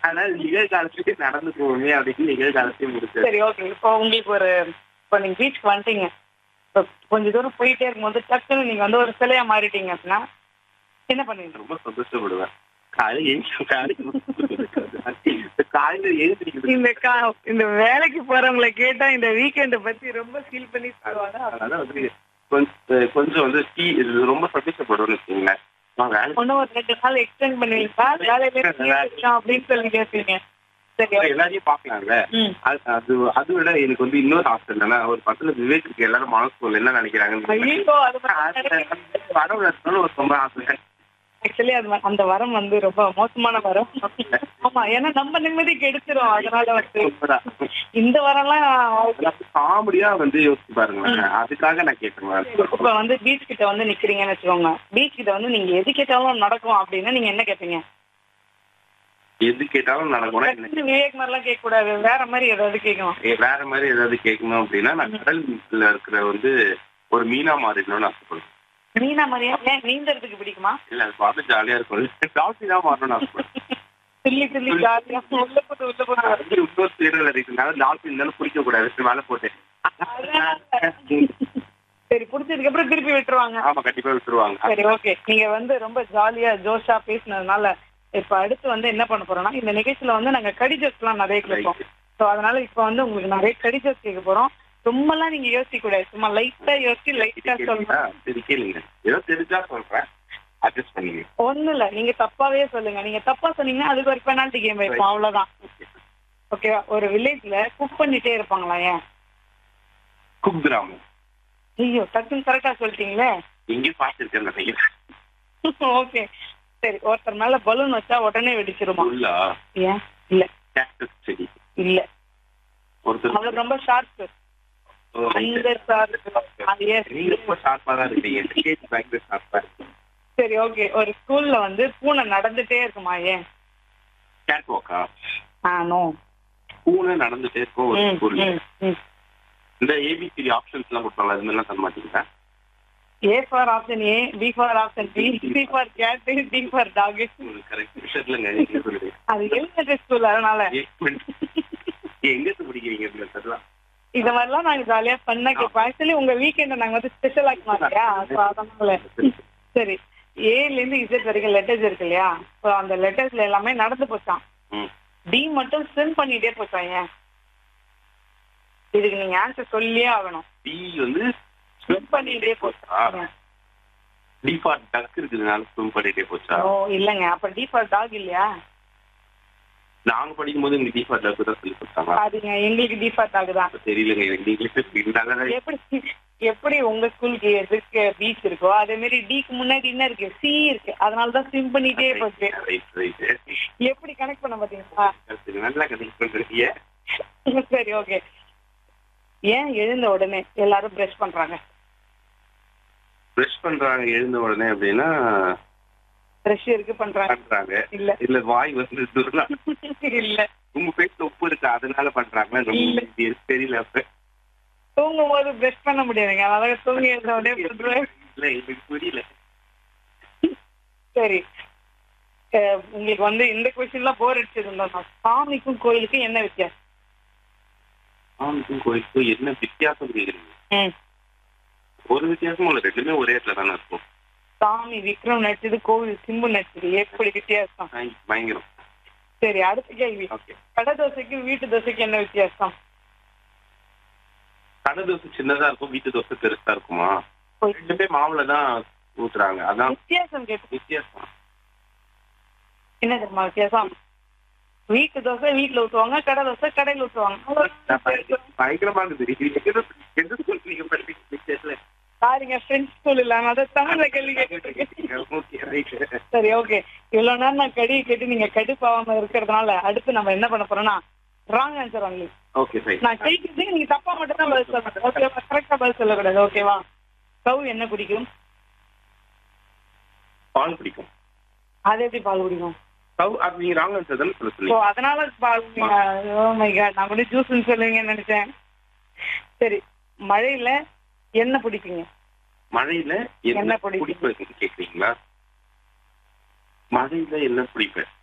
அதனால நிகழ்காலத்துக்கு நடந்து போவோமே அப்படின்னு நிகழ்காலத்தையும் முடிச்சது சரி ஓகே இப்போ உங்களுக்கு ஒரு இப்போ நீங்க பீச்சுக்கு வந்துட்டீங்க இப்போ கொஞ்ச தூரம் போயிட்டே இருக்கும்போது டக்குன்னு நீங்க வந்து ஒரு சிலையா மாறிட்டீங்க அப்படின்னா என்ன பண்ணுவீங்க ரொம்ப சந்தோஷப்படுவேன் காலையில எழுந்து காலையில காலையில எழுந்திரிக்கிறது இந்த கா இந்த வேலைக்கு போறவங்களை கேட்டா இந்த வீக்கெண்டை பத்தி ரொம்ப ஃபீல் பண்ணி சொல்லுவாங்க அதனால வந்து கொஞ்சம் கொஞ்சம் வந்து டீ இது ரொம்ப சந்தோஷப்படுவேன்னு வச்சுங்களேன் நான் வேலை இன்னும் ஒரு ரெண்டு நாள் எக்ஸ்டெண்ட் பண்ணுவீங்களா வேலையில இருக்கோம் அப்படின்னு சொல்லி கேட்பீங்க சரி okay. எல்லாரையும் பாக்கலாம்ல ம் அது அது அதை விட எனக்கு வந்து இன்னொரு ஆசை என்னன்னா ஒரு படத்துல விவேக் இருக்கு எல்லாரும் மனசுக்குள்ள என்ன நினைக்கிறாங்கன்னு ஐயோ அது படம் எடுத்தாலும் ஒரு ரொம்ப ஆசை ஆக்சுவலி அது வ- அந்த வரம் வந்து ரொம்ப மோசமான வரம் ஆமா ஏன்னா நம்ம நிம்மதி கெடுத்துரும் அதனால வந்து உண்மைதான். இந்த வரம்லாம் அதாவது காமெடியா வந்து யோசிச்சு பாருங்களேன் அதுக்காக நான் கேட்கிறேன் இப்ப வந்து பீச் கிட்ட வந்து நிக்கிறீங்கன்னு வச்சுக்கோங்க பீச் கிட்ட வந்து நீங்க எது கேட்டாலும் நடக்கும் அப்படின்னா நீங்க என்ன கேட்பீங்க எது கேட்டாலும் நடக்கும் எனக்கு டக்குனு விவேக் மாதிரிலாம் கேட்க கூடாது வேற மாதிரி ஏதாவது கேட்கணும் ஏ, வேற மாதிரி ஏதாவது கேட்கணும் அப்படின்னா நான் கடல்ல இருக்கிற வந்து ஒரு மீனா மாறிடணும்னு ஆசைப்படுறேன் மீனா மாதிரியா ஏன் நீந்தறதுக்கு பிடிக்குமா இல்ல அது பார்த்து ஜாலியா இருக்கும் டால்ஃபின் தான் மாறணும்னு ஆசைப்படுறேன் துள்ளி துள்ளி ஜாலியா உள்ள போட்டு உள்ள போட்டு அது இன்னொரு தேடல் இருக்குனால டால்ஃபின் தானே பிடிக்க கூடாது மேல போட்டேன் சரி பிடிச்சதுக்கு அப்புறம் திருப்பி விட்டுருவாங்க ஆமா கண்டிப்பா விட்டுருவாங்க சரி ஓகே நீங்க வந்து ரொம்ப ஜாலியா ஜோஷா பேசினதுனால இப்ப அடுத்து வந்து என்ன பண்ண போறோம்னா இந்த நிகழ்ச்சியில வந்து நாங்க கடிஜோஸ் எல்லாம் நிறைய கேட்போம் சோ அதனால இப்ப வந்து உங்களுக்கு நிறைய கடிஜோஸ் கேட்க போறோம் ரொம்பலாம் நீங்க யோசிக்க கூடாது சும்மா லைட்டா யோசிச்சு லைட்டா சொல்லணும் சரி கேளுங்க ஏதோ தெரிஞ்சா சொல்றேன் அட்ஜஸ்ட் பண்ணிங்க ஒண்ணு இல்ல நீங்க தப்பாவே சொல்லுங்க நீங்க தப்பா சொன்னீங்கன்னா அதுக்கு ஒரு பெனால்டி கேம் வைப்போம் அவ்வளவுதான் ஓகேவா ஒரு வில்லேஜ்ல குக் பண்ணிட்டே இருப்பாங்களா ஏன் குக் கிராமம் ஐயோ டக்குன்னு கரெக்டா சொல்லிட்டீங்களே எங்கேயும் பார்த்துருக்கேன் நினைக்கிறேன் ஓகே சரி ஒருத்தர் மேல பலூன் வச்சா உடனே வெடிச்சிருமா உள்ளா ஏன் இல்ல கேக்டஸ் செடி இல்ல ஒருத்தர் அவளுக்கு ரொம்ப ஷார்ப் ஓ, right. அந்த ஷார்ப் நீங்க ரொம்ப ஷார்ப்பா தான் இருக்கீங்க கேஜ் பயங்கர ஷார்ப்பா இருக்கு சரி ஓகே ஒரு ஸ்கூல்ல வந்து பூனை நடந்துட்டே இருக்குமா ஏன் கேட் வாக்கா ஆ நோ பூனை நடந்துட்டே இருக்கும் ஒரு ஸ்கூல்ல ம் ம் இந்த ஏபிசிடி ஆப்ஷன்ஸ் எல்லாம் கொடுப்பாங்க அது மாதிரிலாம் தர மாட்டீங்களா A for option A B for option B C for cat D for dog correct விஷயத்துலங்க நீங்க சொல்லுங்க அது எலிமெண்டரி ஸ்கூல் அதனால எங்க இருந்து பிடிக்கிறீங்க இதுல தெரியலாம் இந்த மாதிரிலாம் நாங்க ஜாலியா பண்ண கேட்போம் ஆக்சுவலி உங்க வீக்கெண்ட நாங்க வந்து ஸ்பெஷல் ஆக்கணும் இல்லையா So அதனால சரி ஏல இருந்து இசட் வரைக்கும் லெட்டர்ஸ் இருக்கு இல்லையா ஸோ அந்த லெட்டர்ஸ்ல எல்லாமே நடந்து போச்சான் ம். டி மட்டும் ஸ்விம் பண்ணிட்டே போச்சான் ஏன் இதுக்கு நீங்க ஆன்சர் சொல்லியே ஆகணும் டி வந்து ஸ்விம் பண்ணிட்டே போச்சா டி ஃபார் டக் இருக்குதுனால ஸ்விம் பண்ணிட்டே போச்சா ஓ இல்லங்க அப்ப டி ஃபார் டாக் இல்லையா நாங்க படிக்கும் போது எங்களுக்கு டி ஃபார் டக் தான் சொல்லி கொடுத்தாங்க அதுங்க எங்களுக்கு டி ஃபார் டாக் தான் அப்ப தெரியலங்க எனக்கு நீங்களே நல்லா எப்படி எப்படி உங்க ஸ்கூலுக்கு எதுக்கு பீச் இருக்கோ அதே மாதிரி டிக்கு முன்னாடி என்ன இருக்கு சி இருக்கு அதனால தான் ஸ்விம் பண்ணிட்டே போச்சு ரைட் ரைட் எப்படி கனெக்ட் பண்ண பாத்தீங்களா நல்லா கனெக்ட் பண்றீங்க சரி ஓகே ஏன் எழுந்த உடனே எல்லாரும் பிரஷ் பண்றாங்க ப்ரஷ் பண்றாங்க எழுந்த உடனே அப்படின்னா பிரஷ் இருக்கு பண்றாங்க பண்றாங்க இல்ல இல்ல வாய் வந்து துர்லா இல்ல உங்க பேச்சு உப்பு இருக்கு அதனால பண்றாங்களா இல்ல. ரொம்ப தெரியல அப்ப தூங்கும் போது பிரஷ் பண்ண முடியாதுங்க அதாவது தூங்கி எழுந்த உடனே பண்றேன் இல்ல எனக்கு புரியல சரி அஹ் உங்களுக்கு வந்து இந்த கொஸ்டின்லாம் போர் அடிச்சது சாமிக்கும் கோயிலுக்கும் என்ன வித்தியாசம் சாமிக்கும் கோயிலுக்கும் என்ன வித்தியாசம் கேக்குறீங்க ம். ஒரு வித்தியாசமும் இல்ல ரெண்டுமே ஒரே இடத்துல தானே இருக்கும் சாமி விக்ரம் நடிச்சது கோவில் சிம்பு நடிச்சது எப்படி வித்தியாசம் ஆ, பயங்கரம் சரி அடுத்த கேள்வி ஓகே கடை தோசைக்கும் வீட்டு தோசைக்கும் என்ன வித்தியாசம் கடை தோசை சின்னதா இருக்கும் வீட்டு தோசை பெருசா இருக்குமா ரெண்டுமே மாவுல தான் ஊத்துறாங்க அதான் வித்தியாசம் கேட்டு வித்தியாசம் என்ன தெரியுமா வித்தியாசம் வீட்டு தோசை வீட்டுல ஊத்துவாங்க கடை தோசை கடையில ஊத்துவாங்க அவ்வளவுதான். பயங்கரமா இருக்குது எந்த எந்த ஸ்கூல் நீங்க படிப்பீங்க சாரிங்க ஃப்ரெண்ட்ஸ் ஸ்கூல் இல்ல நான் அதை தமிழ்ல கேள்வி கேட்டுருக்கேன் ஓகே ரைட் சரி ஓகே இவ்வளவு நேரம் நான் கடி கேட்டு நீங்க கடுப்பாவாம இருக்கிறதுனால அடுத்து நம்ம என்ன பண்ண போறோம்னா wrong answer only okay right நான் கேட்கறதுக்கு நீங்க தப்பா மட்டும் தான் பதில் சொல்லணும் ஓகேவா கரெக்டா பதில் சொல்லக்கூடாது ஓகேவா கவு என்ன பிடிக்கும் பால் பிடிக்கும் அது எப்படி பால் குடிக்கும் கவு அது நீங்க ராங் ஆன்சர் தானே சொல்ல ஸோ சொன்னீங்க அதனால பால் ஓ மை காட் நான் கூட ஜூஸ்ன்னு சொல்லுவீங்கன்னு நினைச்சேன் சரி மழையில என்ன பிடிக்குங்க மழையில என்ன என்ன பிடிக்கும்? பிடிப்பு கேக்குறீங்களா மழையில என்ன பிடிப்பேன்